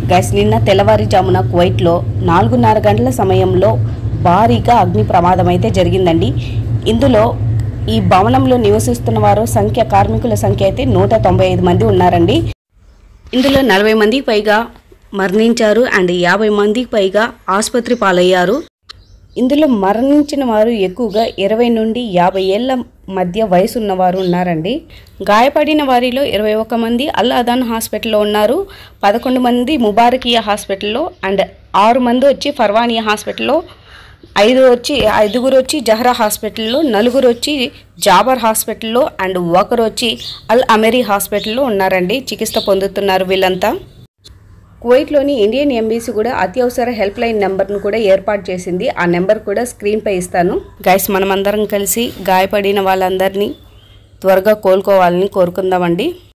guys నిన్న తెల్లవారుజామున కువైట్లో నాలుగున్నర గంటల సమయంలో భారీగా అగ్ని ప్రమాదం అయితే జరిగిందండి ఇందులో ఈ భవనంలో నివసిస్తున్న వారు సంఖ్య కార్మికుల సంఖ్య అయితే నూట తొంభై ఐదు మంది ఉన్నారండి ఇందులో నలభై మందికి పైగా మరణించారు అండ్ యాభై మందికి పైగా ఆసుపత్రి పాలయ్యారు ఇందులో మరణించిన వారు ఎక్కువగా ఇరవై నుండి యాభై ఏళ్ల మధ్య వయసు ఉన్నవారు ఉన్నారండి గాయపడిన వారిలో ఇరవై ఒక్క మంది అల్ అదాన్ హాస్పిటల్లో ఉన్నారు పదకొండు మంది ముబారకియా హాస్పిటల్లో అండ్ ఆరు మంది వచ్చి ఫర్వానియా హాస్పిటల్లో ఐదు వచ్చి ఐదుగురు వచ్చి జహ్రా హాస్పిటల్లో నలుగురు వచ్చి జాబర్ హాస్పిటల్లో అండ్ ఒకరు వచ్చి అల్ అమెరీ హాస్పిటల్లో ఉన్నారండి చికిత్స పొందుతున్నారు వీళ్ళంతా కువైట్లోని ఇండియన్ ఎంబీసీ కూడా అత్యవసర హెల్ప్ లైన్ నెంబర్ను కూడా ఏర్పాటు చేసింది ఆ నెంబర్ కూడా స్క్రీన్పై ఇస్తాను గైస్ మనమందరం కలిసి గాయపడిన వాళ్ళందరినీ త్వరగా కోలుకోవాలని కోరుకుందామండి